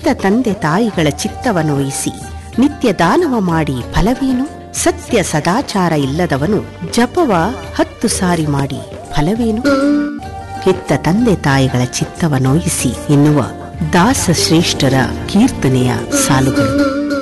ಹೆತ್ತ ತಂದೆ ತಾಯಿಗಳ ಚಿತ್ತವನೊಯಿಸಿ ನಿತ್ಯ ದಾನವ ಮಾಡಿ ಫಲವೇನು ಸತ್ಯ ಸದಾಚಾರ ಇಲ್ಲದವನು ಜಪವ ಹತ್ತು ಸಾರಿ ಮಾಡಿ ಫಲವೇನು ಹೆತ್ತ ತಂದೆ ತಾಯಿಗಳ ಚಿತ್ತವನೊಯಿಸಿ ಎನ್ನುವ ದಾಸ ಶ್ರೇಷ್ಠರ ಕೀರ್ತನೆಯ ಸಾಲುಗಳು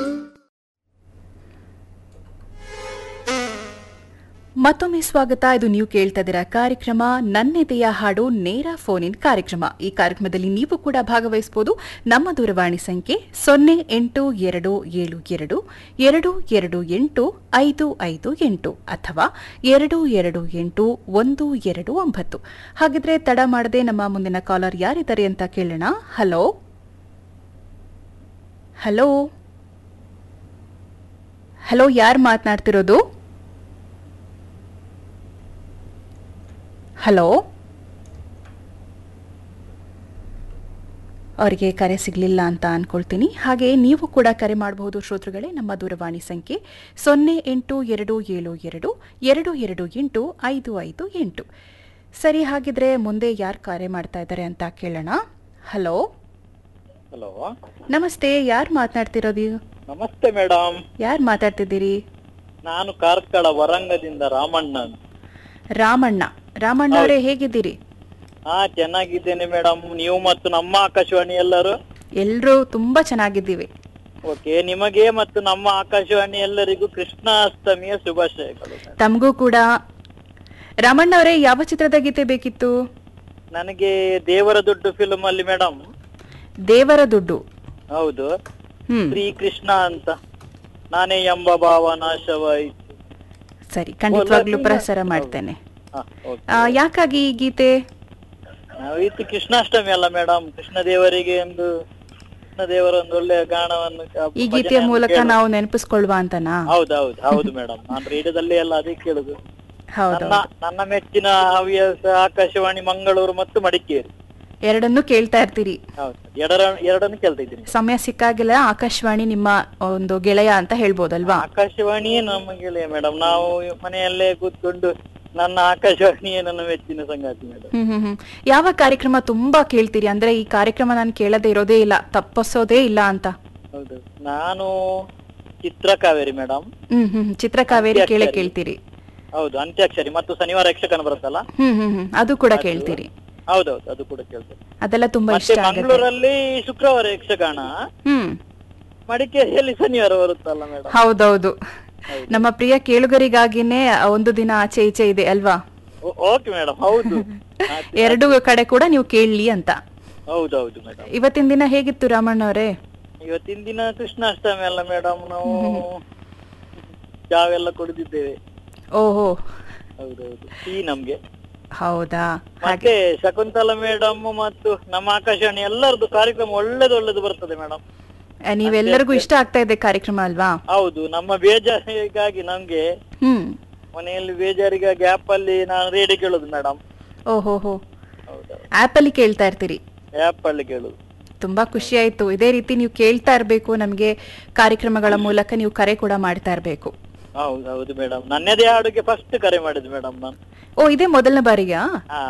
ಮತ್ತೊಮ್ಮೆ ಸ್ವಾಗತ ಇದು ನೀವು ಕೇಳ್ತಾ ಇದ್ದೀರಾ ಕಾರ್ಯಕ್ರಮ ನನ್ನೆದೆಯ ಹಾಡು ನೇರ ಫೋನ್ ಇನ್ ಕಾರ್ಯಕ್ರಮ ಈ ಕಾರ್ಯಕ್ರಮದಲ್ಲಿ ನೀವು ಕೂಡ ಭಾಗವಹಿಸಬಹುದು ನಮ್ಮ ದೂರವಾಣಿ ಸಂಖ್ಯೆ ಸೊನ್ನೆ ಎಂಟು ಎರಡು ಏಳು ಎರಡು ಎರಡು ಎರಡು ಎಂಟು ಐದು ಐದು ಎಂಟು ಅಥವಾ ಎರಡು ಎರಡು ಎಂಟು ಒಂದು ಎರಡು ಒಂಬತ್ತು ಹಾಗಿದ್ರೆ ತಡ ಮಾಡದೆ ನಮ್ಮ ಮುಂದಿನ ಕಾಲರ್ ಯಾರಿದ್ದಾರೆ ಅಂತ ಕೇಳೋಣ ಹಲೋ ಹಲೋ ಹಲೋ ಯಾರು ಮಾತನಾಡ್ತಿರೋದು ಹಲೋ ಅವರಿಗೆ ಕರೆ ಸಿಗಲಿಲ್ಲ ಅಂತ ಅನ್ಕೊಳ್ತೀನಿ ಹಾಗೆ ನೀವು ಕೂಡ ಕರೆ ಮಾಡಬಹುದು ಶ್ರೋತೃಗಳೇ ನಮ್ಮ ದೂರವಾಣಿ ಸಂಖ್ಯೆ ಸೊನ್ನೆ ಎಂಟು ಎರಡು ಏಳು ಎರಡು ಎರಡು ಎರಡು ಎಂಟು ಐದು ಐದು ಎಂಟು ಸರಿ ಹಾಗಿದ್ರೆ ಮುಂದೆ ಯಾರು ಕರೆ ಮಾಡ್ತಾ ಇದ್ದಾರೆ ಅಂತ ಕೇಳೋಣ ಹಲೋ ಹಲೋ ನಮಸ್ತೆ ಯಾರು ಮಾತನಾಡ್ತಿರೋದು ನಮಸ್ತೆ ಮೇಡಮ್ ಯಾರು ಮಾತಾಡ್ತಿದ್ದೀರಿ ನಾನು ಕಾರ್ಕಳ ವರಂಗದಿಂದ ರಾಮಣ್ಣ ಅಂತ. ರಾಮಣ್ಣ ರಾಮಣ್ಣ ಅವರೇ ಹೇಗಿದ್ದೀರಿ ಹಾ ಚೆನ್ನಾಗಿದ್ದೇನೆ ಮೇಡಮ್ ನೀವು ಮತ್ತು ನಮ್ಮ ಆಕಾಶವಾಣಿ ಎಲ್ಲರೂ ಎಲ್ಲರೂ ತುಂಬಾ ಚೆನ್ನಾಗಿದ್ದೀವಿ ಓಕೆ ನಿಮಗೆ ಮತ್ತು ನಮ್ಮ ಆಕಾಶವಾಣಿ ಎಲ್ಲರಿಗೂ ಕೃಷ್ಣಾಷ್ಟಮಿಯ ಶುಭಾಶಯಗಳು madam. ತಮಗೂ ಕೂಡ ರಾಮಣ್ಣ ಅವರೇ ಯಾವ ಚಿತ್ರದ ಗೀತೆ ಬೇಕಿತ್ತು ನನಗೆ ದೇವರ ದುಡ್ಡು ಫಿಲ್ಮ್ ಅಲ್ಲಿ ಮೇಡಮ್ ದೇವರ ದುಡ್ಡು ಹೌದು ಹ್ಮ್ ಶ್ರೀ ಕೃಷ್ಣ ಅಂತ ನಾನೇ ಎಂಬ ಭಾವ ನಾಶವಾಯಿತು ಸರಿ ಖಂಡಿತವಾಗ್ಲೂ ಒಳ್ಳೆ ಪ್ರಸಾರ ಹೌದು. ಮಾಡ್ತೇನೆ ಹಾ, okay. ಆ, ಯಾಕಾಗಿ ಈ ಗೀತೆ ನಾವು ಇದು ಕೃಷ್ಣಾಷ್ಟಮಿ ಅಲ್ಲ ಮೇಡಮ್ ಕೃಷ್ಣ ದೇವರಿಗೆ ಒಂದು ಕೃಷ್ಣ ದೇವರ ಒಂದು ಒಳ್ಳೆಯ ಗಾನವನ್ನು ಆ, ಈ ಗೀತೆಯ ಭಜನೆಯನ್ನು ಮೂಲಕ ಕೇಳುದು. ನಾವು ನೆನಪಿಸ್ಕೊಳ್ವಾ ಅಂತನಾ ಹೌದೌದು ಹೌದು ಮೇಡಮ್ ನಾನು ರೇಡಿಯೋದಲ್ಲಿ ಎಲ್ಲ ಅದೇ ಕೇಳುದು ಹೌದು ನನ್ನ ನನ್ನ ಮೆಚ್ಚಿನ ಹವ್ಯಾಸ ಆಕಾಶವಾಣಿ ಮಂಗಳೂರು ಮತ್ತು ಮಡಿಕೇರಿ ಎರಡನ್ನೂ ಕೇಳ್ತಾ ಇರ್ತೀರಿ ಹೌದು ಎರಡ ಎರಡನ್ನು ಕೇಳ್ತಾ ಇದ್ದೀನಿ ಸಮಯ ಸಿಕ್ಕಾಗೆಲ್ಲ ಆಕಾಶವಾಣಿ ನಿಮ್ಮ ಒಂದು ಗೆಳೆಯ ಅಂತ ಹೇಳ್ಬೋದಲ್ವಾ ಆಕಾಶವಾಣಿಯೇ ನಮ್ಮ ಗೆಳೆಯ ಮೇಡಮ್ ನಾವು ಮನೆಯಲ್ಲೇ ಕೂತ್ಕೊಂಡು ನನ್ನ ಆಕಾಶವಾಣಿಯೇ ನನ್ನ ಮೆಚ್ಚಿನ ಸಂಗಾತಿ ಮೇಡಮ್ ಹ್ಮ್ ಹ್ಮ್ ಹ್ಮ್ ಯಾವ ಕಾರ್ಯಕ್ರಮ ತುಂಬಾ ಕೇಳ್ತೀರಿ ಅಂದ್ರೆ ಈ ಕಾರ್ಯಕ್ರಮ ನಾನು ಕೇಳದೇ ಇರೋದೇ ಇಲ್ಲ ತಪ್ಪಿಸೋದೇ ಇಲ್ಲ ಅಂತ ಹೌದು ನಾನು ಚಿತ್ರಕಾವೇರಿ ಮೇಡಮ್ ಹ್ಮ್ ಹ್ಮ್ ಚಿತ್ರಕಾವೇರಿ ಕೇಳೇ ಅಂತ್ಯಾಕ್ಷರಿ. ಕೇಳ್ತೀರಿ ಹೌದು ಅಂತ್ಯಾಕ್ಷರಿ ಮತ್ತು ಶನಿವಾರ ಯಕ್ಷಗಾನ ಬರುತ್ತಲ್ಲ ಹ್ಮ್ ಹ್ಮ್ ಹ್ಮ್ ಅದು ಕೂಡ ಕೇಳ್ತೀರಿ ಹೌದೌದು ಅದು ಕೂಡ ಕೇಳ್ತೇನೆ ಅದೆಲ್ಲ ತುಂಬಾ ಮತ್ತೆ ಇಷ್ಟ ಆಗುತ್ತೆ ಮಂಗಳೂರಲ್ಲಿ ಶುಕ್ರವಾರ ಯಕ್ಷಗಾನ ಹ್ಮ್ ಮಡಿಕೇರಿಯಲ್ಲಿ ಶನಿವಾರ ಬರುತ್ತಲ್ಲ ಮೇಡಮ್ ಹೌದೌದು ನಮ್ಮ ಪ್ರಿಯ ಕೇಳುಗರಿಗಾಗಿನೇ ಒಂದು ದಿನ ಆಚೆ ಈಚೆ ಇದೆ ಅಲ್ವಾ ಓಕೆ ಮೇಡಮ್ ಹೌದು ಎರಡು ಕಡೆ ಕೂಡ ನೀವು ಕೇಳಲಿ ಅಂತ ಹೌದೌದು ಮೇಡಮ್ ಇವತ್ತಿನ ದಿನ ಹೇಗಿತ್ತು ರಾಮಣ್ಣ ಅವರೇ ಇವತ್ತಿನ ದಿನ ಕೃಷ್ಣಾಷ್ಟಮಿ ಅಲ್ಲ ಮೇಡಮ್ ನಾವು ಚಾವೆಲ್ಲ ಕುಡಿದಿದ್ದೇವೆ ಓಹೋ ಹೌದೌದು ಟೀ ನಮ್ಗೆ ಹೌದಾ ಹಾಗೆ ಮತ್ತೆ ಶಕುಂತಲ ಮೇಡಮ್ ಮತ್ತು ನಮ್ಮ ಆಕಾಶವಾಣಿ ಎಲ್ಲರದ್ದು ಕಾರ್ಯಕ್ರಮ ಒಳ್ಳೇದು ಒಳ್ಳೇದು ಬರ್ತದೆ ಮೇಡಮ್ ಆ, ನೀವೆಲ್ಲರಿಗೂ ಇಷ್ಟ ಆಗ್ತಾ ಇದೆ ಕಾರ್ಯಕ್ರಮ ಅಲ್ವಾ ಹೌದು ನಮ್ಮ ಬೇಜಾರಿಗಾಗಿ ನಮ್ಗೆ ಹ್ಮ್ ಮನೆಯಲ್ಲಿ ಬೇಜಾರಿಗಾಗಿ ಆಪ್ ಅಲ್ಲಿ ನಾನು ರೇಡಿಯೋ ಕೇಳುದು ಮೇಡಮ್ ಓಹೋ ಹೋ ಹೌದು ಆಪ್ ಅಲ್ಲಿ ಕೇಳ್ತಾ ಇರ್ತೀರಿ ಆಪ್ ಅಲ್ಲಿ ಕೇಳುದು ತುಂಬಾ ಖುಷಿ ಆಯ್ತು ಇದೇ ರೀತಿ ನೀವು ಕೇಳ್ತಾ ಇರಬೇಕು ನಮಗೆ ಕಾರ್ಯಕ್ರಮಗಳ ಮೂಲಕ ನೀವು ಕರೆ ಕೂಡ ಮಾಡ್ತಾ ಇರಬೇಕು ಹೌದು ಹೌದು ಮೇಡಮ್ ನನ್ನದೇ ಹಾಡುಗೆ ಫಸ್ಟ್ ಕರೆ ಮಾಡಿದ್ದು ಮೇಡಮ್ ನಾನು ಓ ಇದೇ ಮೊದಲನೇ ಬಾರಿಗಾ ಹಾ